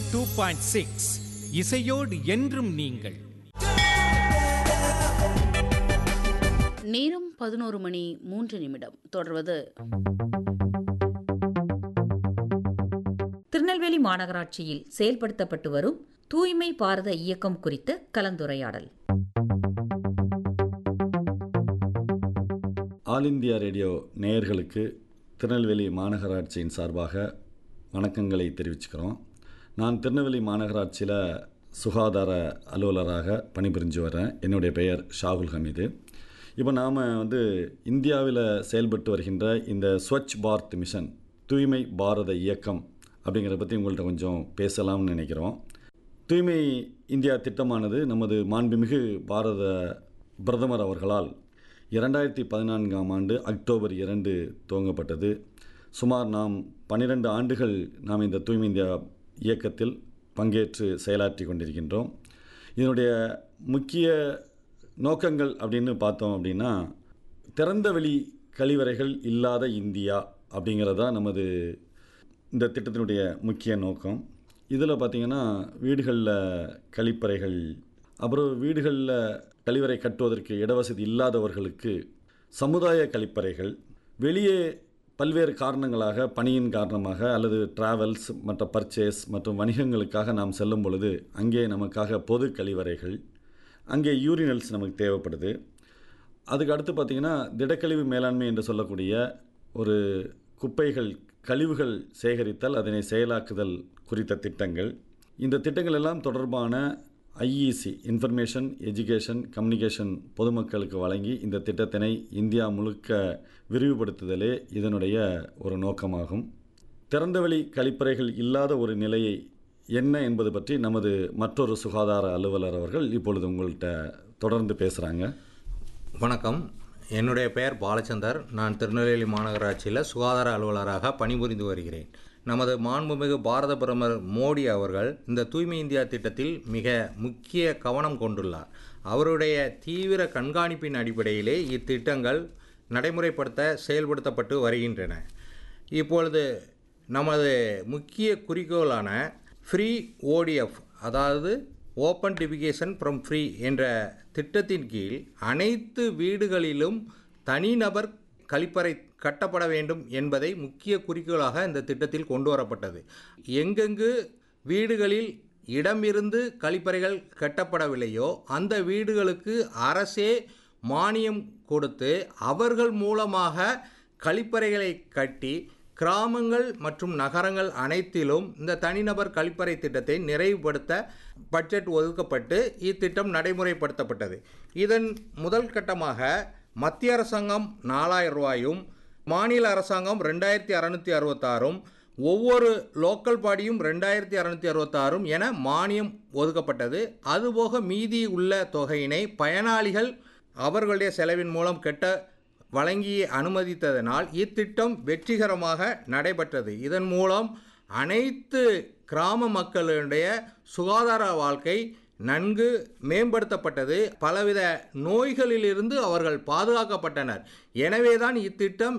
two point six இசையோடு என்றும் நீங்கள் நேரம் பதினோரு மணி மூன்று நிமிடம் தொடர்வது திருநெல்வேலி மாநகராட்சியில் செயல்படுத்தப்பட்டு வரும் தூய்மை பாரத இயக்கம் குறித்த கலந்துரையாடல் ஆல் இந்தியா ரேடியோ நேயர்களுக்கு திருநெல்வேலி மாநகராட்சியின் சார்பாக வணக்கங்களை தெரிவிச்சுக்கிறோம் நான் திருநெல்வேலி மாநகராட்சியில் சுகாதார அலுவலராக பணிபுரிஞ்சு வரேன் என்னுடைய பெயர் ஷாகுல் ஹமீது இப்போ நாம் வந்து இந்தியாவில் செயல்பட்டு வருகின்ற இந்த ஸ்வச் பாரத் மிஷன் தூய்மை பாரத இயக்கம் அப்படிங்கிறத பற்றி உங்கள்கிட்ட கொஞ்சம் பேசலாம்னு நினைக்கிறோம் தூய்மை இந்தியா திட்டமானது நமது மாண்புமிகு பாரத பிரதமர் அவர்களால் இரண்டாயிரத்தி பதினான்காம் ஆண்டு அக்டோபர் இரண்டு துவங்கப்பட்டது சுமார் நாம் பன்னிரண்டு ஆண்டுகள் நாம் இந்த தூய்மை இந்தியா இயக்கத்தில் பங்கேற்று செயலாற்றி கொண்டிருக்கின்றோம் இதனுடைய முக்கிய நோக்கங்கள் அப்படின்னு பார்த்தோம் அப்படின்னா திறந்தவெளி கழிவறைகள் இல்லாத இந்தியா அப்படிங்கிறதா நமது இந்த திட்டத்தினுடைய முக்கிய நோக்கம் இதில் பார்த்திங்கன்னா வீடுகளில் கழிப்பறைகள் அப்புறம் வீடுகளில் கழிவறை கட்டுவதற்கு இடவசதி இல்லாதவர்களுக்கு சமுதாய கழிப்பறைகள் வெளியே பல்வேறு காரணங்களாக பணியின் காரணமாக அல்லது டிராவல்ஸ் மற்ற பர்ச்சேஸ் மற்றும் வணிகங்களுக்காக நாம் செல்லும் பொழுது அங்கே நமக்காக பொது கழிவறைகள் அங்கே யூரினல்ஸ் நமக்கு தேவைப்படுது அதுக்கு அடுத்து பார்த்திங்கன்னா திடக்கழிவு மேலாண்மை என்று சொல்லக்கூடிய ஒரு குப்பைகள் கழிவுகள் சேகரித்தல் அதனை செயலாக்குதல் குறித்த திட்டங்கள் இந்த திட்டங்கள் எல்லாம் தொடர்பான ஐஇசி இன்ஃபர்மேஷன் எஜுகேஷன் கம்யூனிகேஷன் பொதுமக்களுக்கு வழங்கி இந்த திட்டத்தினை இந்தியா முழுக்க விரிவுபடுத்துதலே இதனுடைய ஒரு நோக்கமாகும் திறந்தவெளி கழிப்பறைகள் இல்லாத ஒரு நிலையை என்ன என்பது பற்றி நமது மற்றொரு சுகாதார அலுவலர் அவர்கள் இப்பொழுது உங்கள்கிட்ட தொடர்ந்து பேசுகிறாங்க வணக்கம் என்னுடைய பெயர் பாலச்சந்தர் நான் திருநெல்வேலி மாநகராட்சியில் சுகாதார அலுவலராக பணிபுரிந்து வருகிறேன் நமது மாண்புமிகு பாரத பிரதமர் மோடி அவர்கள் இந்த தூய்மை இந்தியா திட்டத்தில் மிக முக்கிய கவனம் கொண்டுள்ளார் அவருடைய தீவிர கண்காணிப்பின் அடிப்படையிலே இத்திட்டங்கள் நடைமுறைப்படுத்த செயல்படுத்தப்பட்டு வருகின்றன இப்பொழுது நமது முக்கிய குறிக்கோளான ஃப்ரீ ஓடிஎஃப் அதாவது ஓப்பன் டிபிகேஷன் ஃப்ரம் ஃப்ரீ என்ற திட்டத்தின் கீழ் அனைத்து வீடுகளிலும் தனிநபர் கழிப்பறை கட்டப்பட வேண்டும் என்பதை முக்கிய குறிக்கோளாக இந்த திட்டத்தில் கொண்டு வரப்பட்டது எங்கெங்கு வீடுகளில் இடமிருந்து கழிப்பறைகள் கட்டப்படவில்லையோ அந்த வீடுகளுக்கு அரசே மானியம் கொடுத்து அவர்கள் மூலமாக கழிப்பறைகளை கட்டி கிராமங்கள் மற்றும் நகரங்கள் அனைத்திலும் இந்த தனிநபர் கழிப்பறை திட்டத்தை நிறைவுபடுத்த பட்ஜெட் ஒதுக்கப்பட்டு இத்திட்டம் நடைமுறைப்படுத்தப்பட்டது இதன் முதல் கட்டமாக மத்திய அரசாங்கம் நாலாயிரம் ரூபாயும் மாநில அரசாங்கம் ரெண்டாயிரத்தி அறநூற்றி அறுபத்தாறும் ஒவ்வொரு லோக்கல் பாடியும் ரெண்டாயிரத்தி அறநூற்றி அறுபத்தாறும் என மானியம் ஒதுக்கப்பட்டது அதுபோக மீதி உள்ள தொகையினை பயனாளிகள் அவர்களுடைய செலவின் மூலம் கெட்ட வழங்கி அனுமதித்ததனால் இத்திட்டம் வெற்றிகரமாக நடைபெற்றது இதன் மூலம் அனைத்து கிராம மக்களுடைய சுகாதார வாழ்க்கை நன்கு மேம்படுத்தப்பட்டது பலவித நோய்களிலிருந்து அவர்கள் பாதுகாக்கப்பட்டனர் எனவேதான் இத்திட்டம்